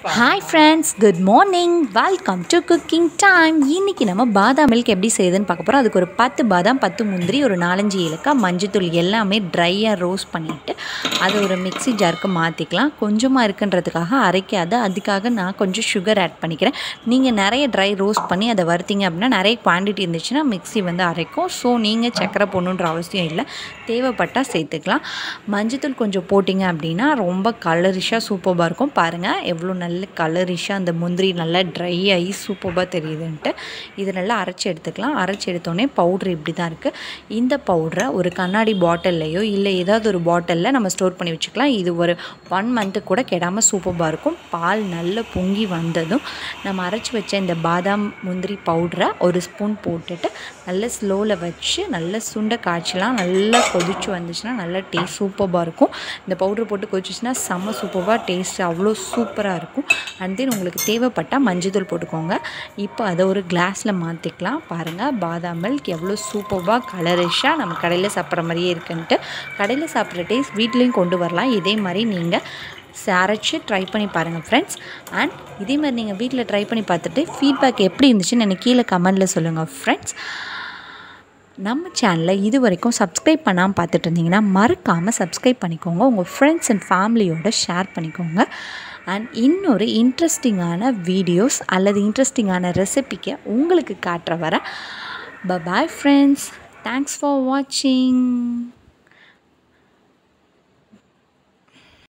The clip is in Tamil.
hi friends good morning welcome to cooking time இன்றைக்கி நம்ம பாதாம் மில்க் எப்படி செய்யுதுன்னு பார்க்க போகிறோம் அதுக்கு ஒரு பத்து பாதாம் பத்து முந்திரி ஒரு நாலஞ்சு ஏலக்காய் மஞ்சத்தூள் எல்லாமே ட்ரையாக ரோஸ்ட் பண்ணிவிட்டு அதை ஒரு மிக்ஸி ஜாருக்கு மாற்றிக்கலாம் கொஞ்சமாக இருக்குன்றதுக்காக அரைக்காத அதுக்காக நான் கொஞ்சம் சுகர் ஆட் பண்ணிக்கிறேன் நீங்கள் நிறைய ட்ரை ரோஸ்ட் பண்ணி அதை வறுத்தீங்க அப்படின்னா நிறைய குவான்டிட்டி இருந்துச்சுன்னா மிக்ஸி வந்து அரைக்கும் ஸோ நீங்கள் சக்கரை போடணுன்ற அவசியம் இல்லை தேவைப்பட்டால் சேர்த்துக்கலாம் மஞ்சத்தூள் கொஞ்சம் போட்டிங்க அப்படின்னா ரொம்ப கலரிஷாக சூப்பராக இருக்கும் பாருங்கள் எவ்வளோ நல்ல கலரிஷாக அந்த முந்திரி நல்லா ட்ரை ஆகி சூப்பராக தெரியுதுன்ட்டு இது நல்லா அரைச்சி எடுத்துக்கலாம் அரைச்சி எடுத்தோடனே பவுட்ரு இப்படி தான் இருக்குது இந்த பவுட்ரை ஒரு கண்ணாடி பாட்டில்லையோ இல்லை ஏதாவது ஒரு பாட்டிலில் நம்ம ஸ்டோர் பண்ணி வச்சுக்கலாம் இது ஒரு ஒன் மந்த்து கூட கெடாமல் சூப்பராக இருக்கும் பால் நல்லா பொங்கி வந்ததும் நம்ம அரைச்சி வச்ச இந்த பாதாம் முந்திரி பவுட்ரை ஒரு ஸ்பூன் போட்டுட்டு நல்லா ஸ்லோவில் வச்சு நல்லா சுண்டை காய்ச்சலாம் நல்லா கொதிச்சு வந்துச்சுன்னா நல்லா டேஸ்ட் சூப்பராக இருக்கும் இந்த பவுட்ரு போட்டு கொதிச்சுன்னா செம்ம சூப்பராக டேஸ்ட் அவ்வளோ சூப்பராக இருக்கும் அண்ட் தென் உங்களுக்கு தேவைப்பட்டால் மஞ்சள் போட்டுக்கோங்க இப்போ அதை ஒரு கிளாஸில் மாற்றிக்கலாம் பாருங்கள் பாதாம் மில்க் எவ்வளோ சூப்பராக கலரிஷாக நம்ம கடையில் சாப்பிட்ற மாதிரியே இருக்குன்ட்டு கடையில் சாப்பிட்ற டேஸ்ட் வீட்லேயும் கொண்டு வரலாம் இதே மாதிரி நீங்கள் அரைச்சி ட்ரை பண்ணி பாருங்கள் ஃப்ரெண்ட்ஸ் அண்ட் இதே மாதிரி நீங்கள் வீட்டில் ட்ரை பண்ணி பார்த்துட்டு ஃபீட்பேக் எப்படி இருந்துச்சுன்னு எனக்கு கீழே கமெண்டில் சொல்லுங்கள் ஃப்ரெண்ட்ஸ் நம்ம சேனலை இது வரைக்கும் சப்ஸ்கிரைப் பண்ணாமல் பார்த்துட்டு இருந்தீங்கன்னா மறக்காமல் சப்ஸ்கிரைப் பண்ணிக்கோங்க உங்கள் ஃப்ரெண்ட்ஸ் அண்ட் ஃபேமிலியோட ஷேர் பண்ணிக்கோங்க அண்ட் இன்னொரு இன்ட்ரெஸ்டிங்கான வீடியோஸ் அல்லது இன்ட்ரெஸ்டிங்கான ரெசிபிக்கு உங்களுக்கு காட்டுற வர பாய் ஃப்ரெண்ட்ஸ் தேங்க்ஸ் ஃபார் வாட்சிங்